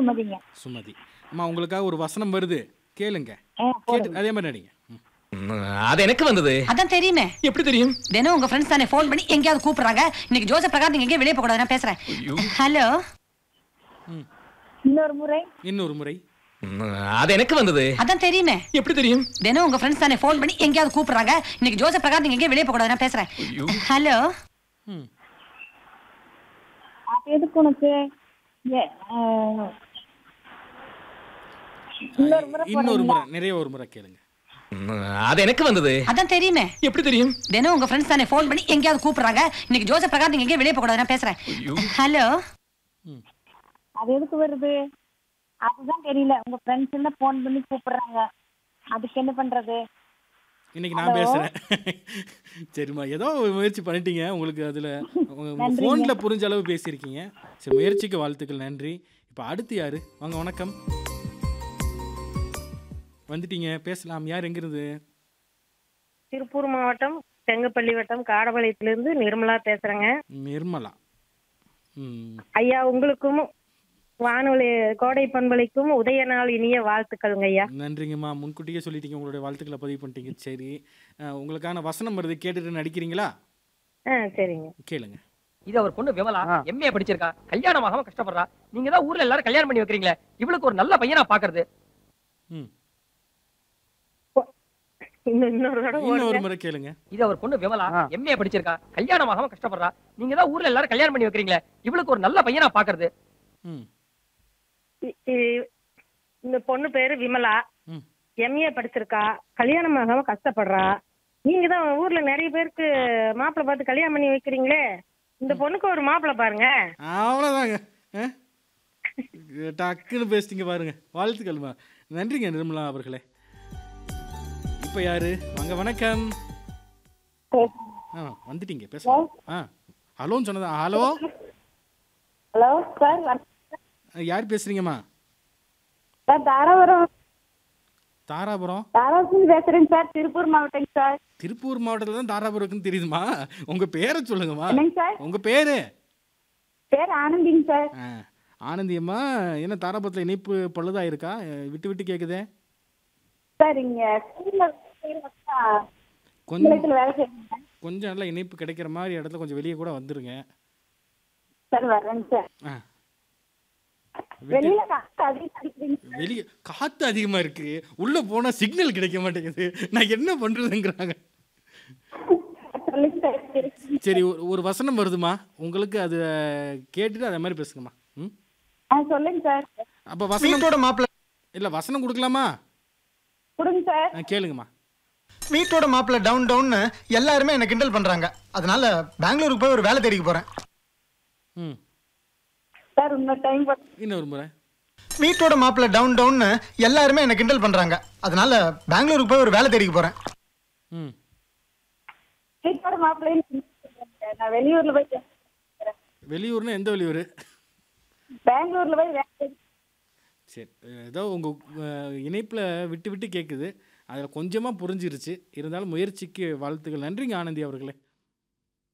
சுமதிங்க சுமதி அம்மா உங்களுக்காக ஒரு வசனம் வருது கேளுங்க ஆ, கேட்டு அதே மாதிரி நடிங்க ம். அது எனக்கு வந்தது அதான் தெரியுமே எப்படி தெரியும் தினம் உங்க ஃப்ரெண்ட்ஸ் தானே ஃபோன் பண்ணி எங்கேயாவது கூப்பிடுறாங்க இன்னைக்கு ஜோசப் பிரகாஷ் நீங்க எங்கேயும் வெளியே போக கூடாது நான் பேசுறேன் ஹலோ இன்னொரு முறை இன்னொரு முறை அது எனக்கு வந்தது அதான் தெரியுமே எப்படி தெரியும் தினம் உங்க ஃப்ரெண்ட்ஸ் தானே ஃபோன் பண்ணி எங்கேயாவது கூப்பிடுறாங்க இன்னைக்கு ஜோசப் பிரகாஷ் நீங்க எங்கேயும் வெளியே போக கூடாது நான் பேசுறேன் ஹலோ ம் அது எதுக்கு உனக்கு ஏ, ஆ, இன்னொரு முறை இன்னொரு முறை நிறைய ஒரு முறை கேளுங்க அது எனக்கு வந்தது அதான் தெரியுமே எப்படி தெரியும் தினம் உங்க ஃப்ரெண்ட்ஸ் தானே ஃபோன் பண்ணி எங்கேயாவது கூப்பிடுறாங்க இன்னைக்கு ஜோசப் பிரகாஷ் நீங்க எங்கேயும் வெளியே போக கூடாது நான் பேசுறேன் ஹலோ அது எதுக்கு வருது அதுதான் தெரியல உங்க ஃப்ரெண்ட்ஸ் எல்லாம் ஃபோன் பண்ணி கூப்பிடுறாங்க அதுக்கு என்ன பண்றது இன்னைக்கு நான் பேசுறேன் சரிம்மா ஏதோ ஒரு முயற்சி பண்ணிட்டீங்க உங்களுக்கு அதுல உங்க ஃபோன்ல புரிஞ்ச அளவு பேசியிருக்கீங்க சரி முயற்சிக்கு வாழ்த்துக்கள் நன்றி இப்போ அடுத்து யாரு வாங்க வணக்கம் வந்துட்டீங்க பேசலாம் யார் எங்கிருந்து திருப்பூர் மாவட்டம் செங்கப்பள்ளி வட்டம் காடபாளையத்திலிருந்து நிர்மலா பேசுறேங்க நிர்மலா ம் ஐயா உங்களுக்கும் வானொலி கோடை பண்பலைக்கும் உதய நாள் இனிய வாழ்த்துக்கள்ங்க ஐயா நன்றிங்கம்மா முன்கூட்டியே சொல்லிட்டீங்க உங்களுடைய வாழ்த்துக்களை பதிவு பண்ணிட்டீங்க சரி அஹ், உங்களுக்கான வசனம் வருது கேட்டுட்டு நடிக்கிறீங்களா ஆ சரிங்க கேளுங்க இது அவர் பொண்ணு விமலா எம்ஏ படிச்சிருக்கா கல்யாணம் ஆகாம கஷ்டப்படுறா நீங்க தான் ஊர்ல எல்லாரும் கல்யாணம் பண்ணி வைக்கிறீங்களே இவளுக்கு ஒரு நல்ல பையனா பாக்குறது ம் இன்னும் இன்னொரு தடவை இன்னொரு ஓடுங்க. முறை கேளுங்க இது அவர் பொண்ணு விமலா எம்ஏ படிச்சிருக்கா கல்யாணம் ஆகாம கஷ்டப்படுறா நீங்க தான் ஊர்ல எல்லாரும் கல்யாணம் பண்ணி வைக்கிறீங்களே இவளுக்கு ஒரு நல்ல பையனா பாக்குறது ம் இ- இ- இந்த பொண்ணு பேரு விமலா ம் எம்ஏ படிச்சிருக்கா கல்யாணம் ஆகாம கஷ்டப்படுறா நீங்க தான் ஊர்ல நிறைய பேருக்கு மாப்பிள்ளை பார்த்து கல்யாணம் பண்ணி வைக்கிறீங்களே இந்த பொண்ணுக்கு ஒரு மாப்பிள்ளை பாருங்க அவ்வளோதாங்க அஹ்? டக்குன்னு பேசிட்டீங்க பாருங்க வாழ்த்துக்கள்மா நன்றிங்க நிர்மலா அவர்களே இப்போ யாரு வாங்க வணக்கம் ஆ வந்துட்டீங்க பேசலாம் ஆ ஹலோன்னு சொன்னதா ஹலோ ஹலோ சார் யார் பேசுறீங்கம்மா சார் தாராபுரம் தாராபுரம் தாராபுரம் பேசுறேங்க சார் திருப்பூர் மாவட்டங்க சார் திருப்பூர் மாவட்டத்தில் தான் தாராபுரம் இருக்குன்னு தெரியுதுமா உங்கள் பேரை சொல்லுங்கம்மா என்னங்க சார் உங்கள் பேரு பேர் ஆனந்திங்க சார் ஆ ஆனந்தி அம்மா என்ன தாராபுரத்தில் இணைப்பு பழுதா இருக்கா அஹ், விட்டு விட்டு கேட்குதே சார் இங்க ஸ்கூல்ல கொஞ்சம் நிலையத்துல வேலை செய்யுங்க கொஞ்சம் நல்லா இணைப்பு கிடைக்கிற மாதிரி இடத்துல கொஞ்சம் வெளியே கூட வந்துருங்க சார் வர்றேங்க சார் ஆ வெளியில காத்து அதிகம் அடிக்கிறீங்க வெளியே காற்று அதிகமாக இருக்கு உள்ளே போனால் சிக்னல் கிடைக்க மாட்டேங்குது நான் என்ன பண்ணுறதுங்கிறாங்க சொல்லுங்க சார் சரி. சரி ஒரு ஒரு வசனம் வருதுமா உங்களுக்கு அது கேட்டுட்டு அதே மாதிரி பேசுங்கம்மா ம் ஆ சொல்லுங்க சார் அப்போ வசனம் வீட்டோட மாப்பிள்ள இல்லை வசனம் கொடுக்கலாமா கொடுங்க சார் ஆ, கேளுங்கம்மா வீட்டோட மாப்பிள்ள டவுன் டவுன்னு எல்லாருமே என்ன கிண்டல் பண்றாங்க அதனால பெங்களூருக்கு போய் ஒரு வேலை தேடிக்க போறேன் ம் சார் இன்னொரு டைம் இன்னொரு முறை வீட்டோட மாப்பிள்ள டவுன் டவுன்னு எல்லாருமே என்ன கிண்டல் பண்றாங்க அதனால பெங்களூருக்கு போய் ஒரு வேலை தேடிக்க போறேன் ம் வீட்டோட மாப்பிள்ளைன்னு நான் வெளியூர்ல போய் பேசுறேன். வெளியூர்னா எந்த வெளியூர் பெங்களூர்ல போய் வேலை தேடி- சரி ஏதோ உங்கள் இணைப்பில் விட்டு விட்டு கேட்குது அதில் கொஞ்சமாக புரிஞ்சிருச்சு இருந்தாலும் முயற்சிக்கு வாழ்த்துக்கள் நன்றிங்க ஆனந்தி அவர்களே